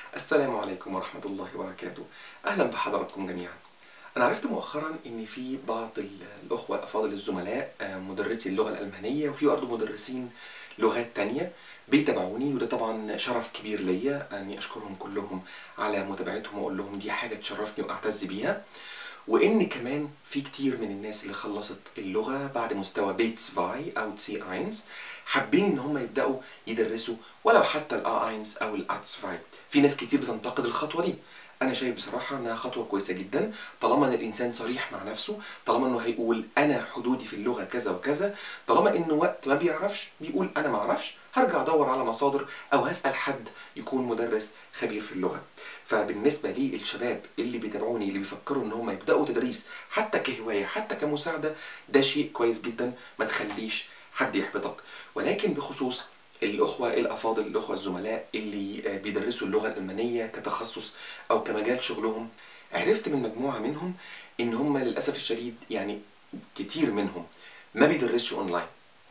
السلام عليكم ورحمة الله وبركاته أهلا بحضراتكم جميعا أنا عرفت مؤخرا إن في بعض ال- الأخوة الأفاضل الزملاء آه، مدرسي اللغة الألمانية وفي برضه مدرسين لغات تانية بيتابعوني وده طبعا شرف كبير ليا أني أشكرهم كلهم على متابعتهم وأقول لهم دي حاجة تشرفني وأعتز بيها وإن كمان في كتير من الناس اللي خلصت اللغة بعد مستوى بيتس فاي أو تسي اينز حابين إن هم يبدأوا يدرسوا ولو حتى الأ اينز أو الأتس فاي في ناس كتير بتنتقد الخطوة دي انا شايف بصراحه انها خطوه كويسه جدا طالما ان الانسان صريح مع نفسه طالما انه هيقول انا حدودي في اللغه كذا وكذا طالما انه وقت ما بيعرفش بيقول انا ما اعرفش هرجع ادور على مصادر او هسال حد يكون مدرس خبير في اللغه فبالنسبه لي الشباب اللي بيتابعوني اللي بيفكروا ان هم يبداوا تدريس حتى كهوايه حتى كمساعده ده شيء كويس جدا ما تخليش حد يحبطك ولكن بخصوص الأخوة الأفاضل الأخوة الزملاء اللي آه، بيدرسوا اللغة الألمانية كتخصص أو كمجال شغلهم عرفت من مجموعة منهم إن هم للأسف الشديد يعني كتير منهم ما بيدرسش أونلاين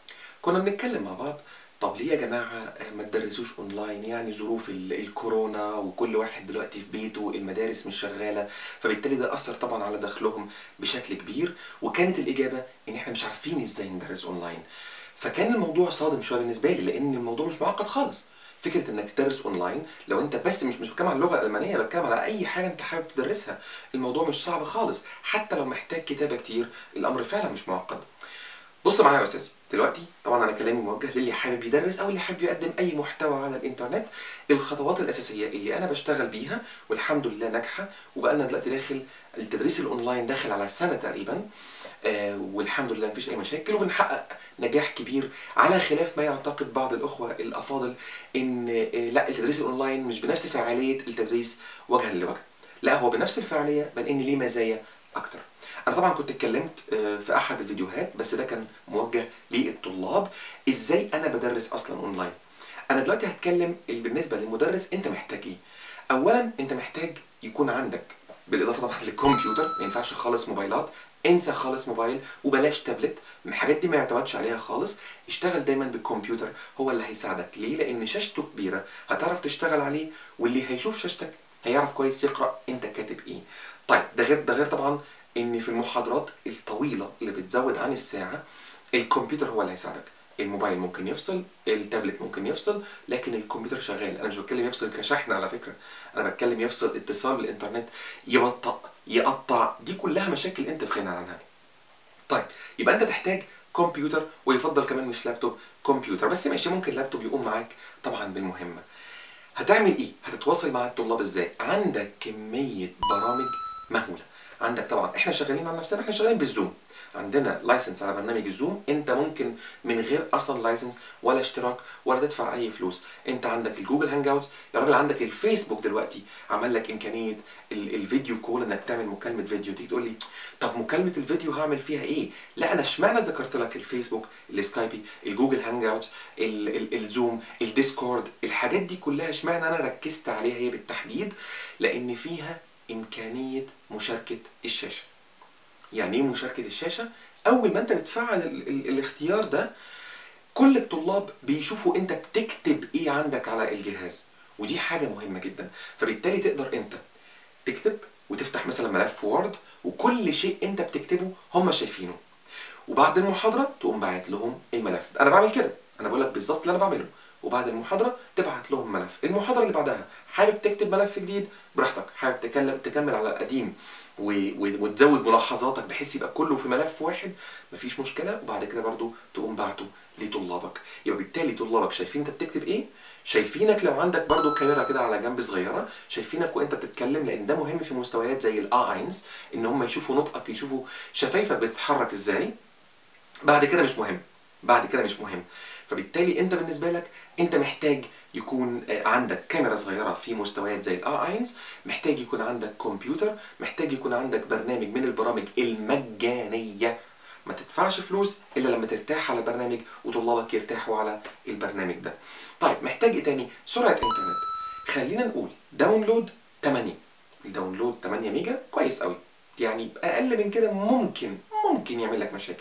كنا بنتكلم مع بعض طب ليه يا جماعة آه، ما تدرسوش أونلاين يعني ظروف ال- الكورونا وكل واحد دلوقتي في بيته المدارس مش شغالة فبالتالي ده أثر طبعا على دخلهم بشكل كبير وكانت الإجابة إن إحنا مش عارفين إزاي ندرس أونلاين فكان الموضوع صادم شويه بالنسبه لي لان الموضوع مش معقد خالص فكره انك تدرس اونلاين لو انت بس مش مش بتكلم عن اللغه الالمانيه بتكلم على اي حاجه انت حابب تدرسها الموضوع مش صعب خالص حتى لو محتاج كتابه كتير الامر فعلا مش معقد بص معايا يا استاذي دلوقتي طبعا انا كلامي موجه للي حابب يدرس او اللي حابب يقدم اي محتوى على الانترنت الخطوات الاساسيه اللي انا بشتغل بيها والحمد لله ناجحه وبقالنا دلوقتي داخل التدريس الاونلاين داخل على السنه تقريبا آه والحمد لله مفيش اي مشاكل وبنحقق نجاح كبير على خلاف ما يعتقد بعض الاخوه الافاضل ان آه لا التدريس الاونلاين مش بنفس فعاليه التدريس وجها لوجه لا هو بنفس الفعاليه بل ان ليه مزايا اكتر انا طبعا كنت اتكلمت آه، في احد الفيديوهات بس ده كان موجه للطلاب ازاي انا بدرس اصلا اونلاين انا دلوقتي هتكلم ال- بالنسبه للمدرس انت محتاج ايه اولا انت محتاج يكون عندك بالاضافه طبعا للكمبيوتر ما ينفعش خالص موبايلات انسى خالص موبايل وبلاش تابلت الحاجات دي ما يعتمدش عليها خالص اشتغل دايما بالكمبيوتر هو اللي هيساعدك ليه لان شاشته كبيره هتعرف تشتغل عليه واللي هيشوف شاشتك هيعرف كويس يقرا انت كاتب ايه طيب ده غير ده غير طبعا ان في المحاضرات الطويله اللي بتزود عن الساعه الكمبيوتر هو اللي هيساعدك الموبايل ممكن يفصل التابلت ممكن يفصل لكن الكمبيوتر شغال انا مش بتكلم يفصل كشحن على فكره انا بتكلم يفصل اتصال بالانترنت يبطأ يقطع دي كلها مشاكل انت في غنى عنها طيب يبقى انت تحتاج كمبيوتر ويفضل كمان مش لابتوب كمبيوتر بس ماشي ممكن لابتوب يقوم معاك طبعا بالمهمه هتعمل ايه هتتواصل مع الطلاب ازاي عندك كميه برامج مهوله عندك طبعا احنا شغالين على نفسنا احنا شغالين بالزوم عندنا لايسنس على برنامج الزوم انت ممكن من غير اصلا لايسنس ولا اشتراك ولا تدفع اي فلوس انت عندك الجوجل هانج اوتس يا راجل عندك الفيسبوك دلوقتي عمل لك امكانيه ال- الفيديو كول انك تعمل مكالمه فيديو تيجي تقول لي طب مكالمه الفيديو هعمل فيها ايه لا انا اشمعنى ذكرت لك الفيسبوك السكايبي الجوجل هانج اوتس ال- ال- الزوم الديسكورد الحاجات دي كلها اشمعنى انا ركزت عليها هي بالتحديد لان فيها امكانيه مشاركه الشاشه يعني ايه مشاركه الشاشه اول ما انت بتفعل ال ال الاختيار ده كل الطلاب بيشوفوا انت بتكتب ايه عندك على الجهاز ودي حاجه مهمه جدا فبالتالي تقدر انت تكتب وتفتح مثلا ملف وورد وكل شيء انت بتكتبه هم شايفينه وبعد المحاضره تقوم باعت لهم الملف انا بعمل كده انا بقول لك بالظبط اللي انا بعمله وبعد المحاضره تبعت لهم ملف المحاضره اللي بعدها حابب تكتب ملف جديد براحتك حابب تكلم تكمل على القديم و... و... وتزود ملاحظاتك بحيث يبقى كله في ملف واحد مفيش مشكله وبعد كده برضو تقوم بعته لطلابك يبقى بالتالي طلابك شايفين انت بتكتب ايه شايفينك لو عندك برضو كاميرا كده على جنب صغيره شايفينك وانت بتتكلم لان ده مهم في مستويات زي الا اينز ان هم يشوفوا نطقك يشوفوا شفايفك بتتحرك ازاي بعد كده مش مهم بعد كده مش مهم فبالتالي انت بالنسبه لك انت محتاج يكون آه، عندك كاميرا صغيره في مستويات زي الا اينز محتاج يكون عندك كمبيوتر محتاج يكون عندك برنامج من البرامج المجانيه ما تدفعش فلوس الا لما ترتاح على برنامج وطلابك يرتاحوا على البرنامج ده طيب محتاج ايه تاني سرعه انترنت خلينا نقول داونلود 8 الداونلود 8 ميجا كويس قوي يعني اقل من كده ممكن ممكن يعمل لك مشاكل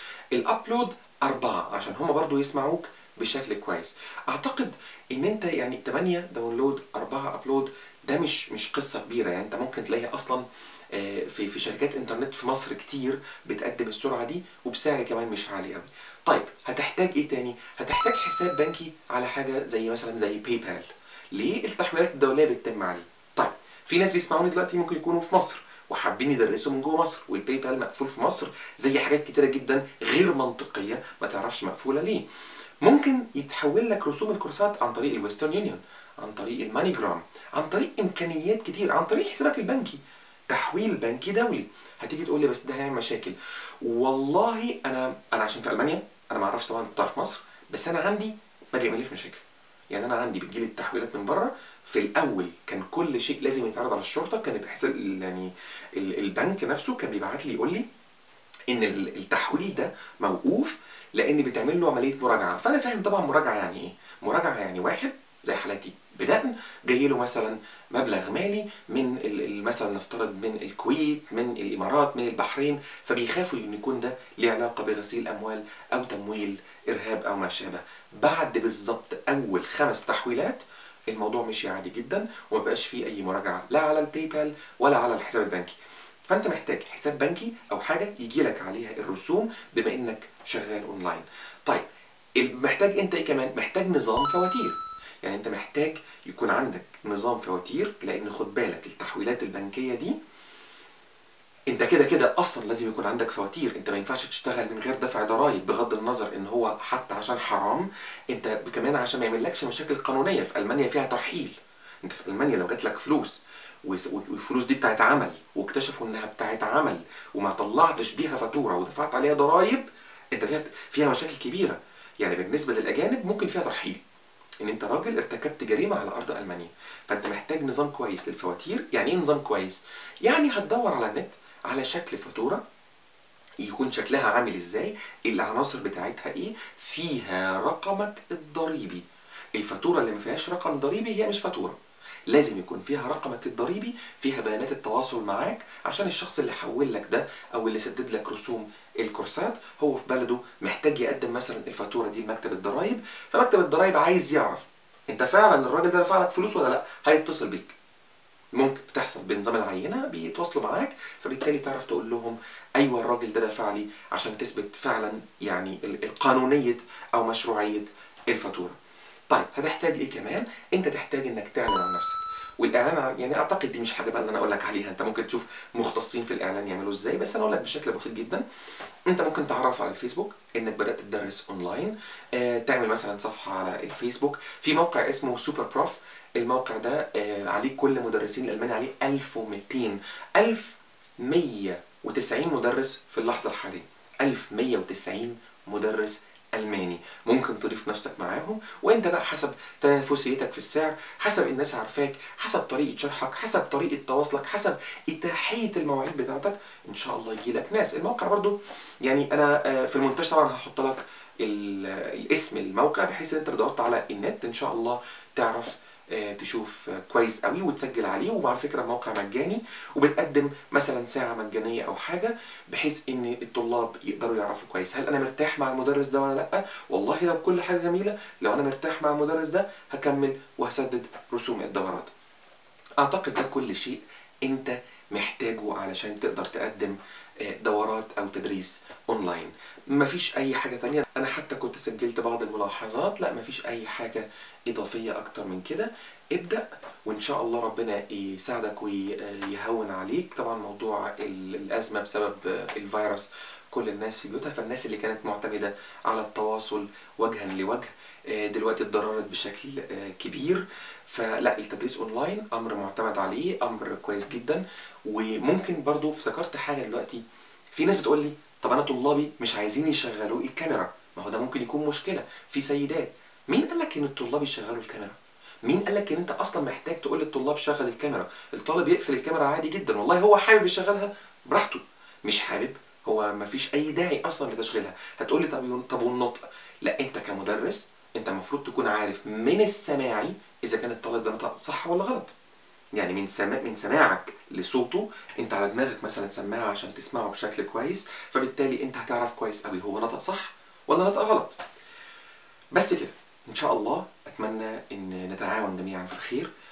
الابلود أربعة عشان هما برضو يسمعوك بشكل كويس اعتقد ان انت يعني 8 داونلود 4 معاها ابلود ده مش مش قصه كبيره يعني انت ممكن تلاقيها اصلا آه، في في شركات انترنت في مصر كتير بتقدم السرعه دي وبسعر كمان مش عالي قوي طيب هتحتاج ايه تاني هتحتاج حساب بنكي على حاجه زي مثلا زي باي بال ليه التحويلات الدوليه بتتم عليه طيب في ناس بيسمعوني دلوقتي ممكن يكونوا في مصر وحابين يدرسوا من جوه مصر والباي بال مقفول في مصر زي حاجات كتيره جدا غير منطقيه ما تعرفش مقفوله ليه ممكن يتحول لك رسوم الكورسات عن طريق الويسترن يونيون عن طريق الماني جرام عن طريق امكانيات كتير عن طريق حسابك البنكي تحويل بنكي دولي هتيجي تقول لي بس ده هيعمل مشاكل والله انا انا عشان في المانيا انا ما اعرفش طبعا بتاع في مصر بس انا عندي ما بيعمليش مشاكل يعني انا عندي بتجيلي التحويلات من بره في الاول كان كل شيء لازم يتعرض على الشرطه كان بحساب يعني ال- البنك نفسه كان بيبعت لي يقول لي ان ال- التحويل ده موقوف لان بتعمل له عمليه مراجعه فانا فاهم طبعا مراجعه يعني ايه مراجعه يعني واحد زي حالاتي بدقن جاي له مثلا مبلغ مالي من ال- ال- مثلا نفترض من الكويت من الامارات من البحرين فبيخافوا ان يكون ده ليه علاقه بغسيل اموال او تمويل ارهاب او ما شابه بعد بالظبط اول خمس تحويلات الموضوع مشي عادي جدا وما بقاش فيه اي مراجعه لا على الباي بال ولا على الحساب البنكي فانت محتاج حساب بنكي او حاجه يجي لك عليها الرسوم بما انك شغال اونلاين طيب محتاج انت ايه كمان محتاج نظام فواتير يعني انت محتاج يكون عندك نظام فواتير لان خد بالك التحويلات البنكيه دي انت كده كده اصلا لازم يكون عندك فواتير انت ما ينفعش تشتغل من غير دفع ضرائب بغض النظر ان هو حتى عشان حرام انت كمان عشان ما يعملكش مشاكل قانونيه في المانيا فيها ترحيل انت في المانيا لو جات لك فلوس وس- والفلوس دي بتاعت عمل واكتشفوا انها بتاعت عمل وما طلعتش بيها فاتوره ودفعت عليها ضرائب انت فيها فيها مشاكل كبيره يعني بالنسبه للاجانب ممكن فيها ترحيل ان انت راجل ارتكبت جريمه على ارض المانيا فانت محتاج نظام كويس للفواتير يعني ايه نظام كويس يعني هتدور على النت على شكل فاتوره يكون شكلها عامل ازاي العناصر بتاعتها ايه فيها رقمك الضريبي الفاتوره اللي ما فيهاش رقم ضريبي هي مش فاتوره لازم يكون فيها رقمك الضريبي فيها بيانات التواصل معاك عشان الشخص اللي حول لك ده او اللي سدد لك رسوم الكورسات هو في بلده محتاج يقدم مثلا الفاتوره دي لمكتب الضرايب فمكتب الضرايب عايز يعرف انت فعلا الراجل ده دفع لك فلوس ولا لا هيتصل بيك ممكن بتحصل بنظام العينه بيتواصلوا معاك فبالتالي تعرف تقول لهم ايوه الراجل ده دفع لي عشان تثبت فعلا يعني ال- القانونيه او مشروعيه الفاتوره. طيب هتحتاج ايه كمان؟ انت تحتاج انك تعلن عن نفسك. والاعلان عن يعني اعتقد دي مش حاجه بقى اللي انا اقول لك عليها انت ممكن تشوف مختصين في الاعلان يعملوا ازاي بس انا اقول لك بشكل بسيط جدا انت ممكن تعرف على الفيسبوك انك بدات تدرس اونلاين آه تعمل مثلا صفحه على الفيسبوك في موقع اسمه سوبر بروف الموقع ده آه عليه كل مدرسين الالماني عليه 1200 1190 مدرس في اللحظه الحاليه 1190 مدرس الماني ممكن تضيف نفسك معاهم وانت بقى حسب تنافسيتك في السعر حسب الناس عارفاك حسب طريقه شرحك حسب طريقه تواصلك حسب اتاحيه المواعيد بتاعتك ان شاء الله يجي لك ناس الموقع برضو يعني انا آه، في المونتاج طبعا هحط لك ال- الاسم الموقع بحيث ان انت لو دورت على النت ان شاء الله تعرف آه، تشوف آه، كويس قوي وتسجل عليه وعلى فكره الموقع مجاني وبتقدم مثلا ساعه مجانيه او حاجه بحيث ان الطلاب يقدروا يعرفوا كويس هل انا مرتاح مع المدرس ده ولا لا والله لو كل حاجه جميله لو انا مرتاح مع المدرس ده هكمل وهسدد رسوم الدورات اعتقد ده كل شيء انت محتاجه علشان تقدر تقدم آه، دورات او تدريس اونلاين مفيش اي حاجه تانية انا حتى كنت سجلت بعض الملاحظات لا مفيش اي حاجه اضافيه اكتر من كده ابدا وان شاء الله ربنا يساعدك ويهون عليك طبعا موضوع ال- الازمه بسبب آه، الفيروس كل الناس في بيوتها فالناس اللي كانت معتمده على التواصل وجها لوجه آه، دلوقتي اتضررت بشكل آه، كبير فلا التدريس اونلاين امر معتمد عليه امر كويس جدا وممكن برضو افتكرت حاجه دلوقتي في ناس بتقول لي طب انا طلابي مش عايزين يشغلوا الكاميرا ما هو ده ممكن يكون مشكله في سيدات مين قال لك ان الطلاب يشغلوا الكاميرا مين قال لك ان انت اصلا محتاج تقول للطلاب شغل الكاميرا الطالب يقفل الكاميرا عادي جدا والله هو حابب يشغلها براحته مش حابب هو ما فيش اي داعي اصلا لتشغيلها هتقول لي طب طب والنطق لا انت كمدرس انت المفروض تكون عارف من السماعي اذا كان الطالب ده نطق صح ولا غلط يعني من سما... من سماعك لصوته انت على دماغك مثلا سماعه عشان تسمعه بشكل كويس فبالتالي انت هتعرف كويس قوي هو نطق صح ولا نطق غلط بس كده ان شاء الله اتمنى ان نتعاون جميعا في الخير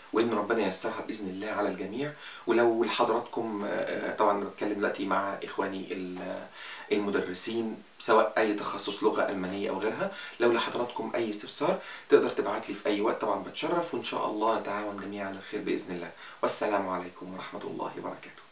وان ربنا ييسرها باذن الله على الجميع ولو لحضراتكم آه، طبعا أنا بتكلم دلوقتي مع اخواني ال- المدرسين سواء اي تخصص لغه المانيه او غيرها لو لحضراتكم اي استفسار تقدر تبعت لي في اي وقت طبعا بتشرف وان شاء الله نتعاون جميعا على الخير باذن الله والسلام عليكم ورحمه الله وبركاته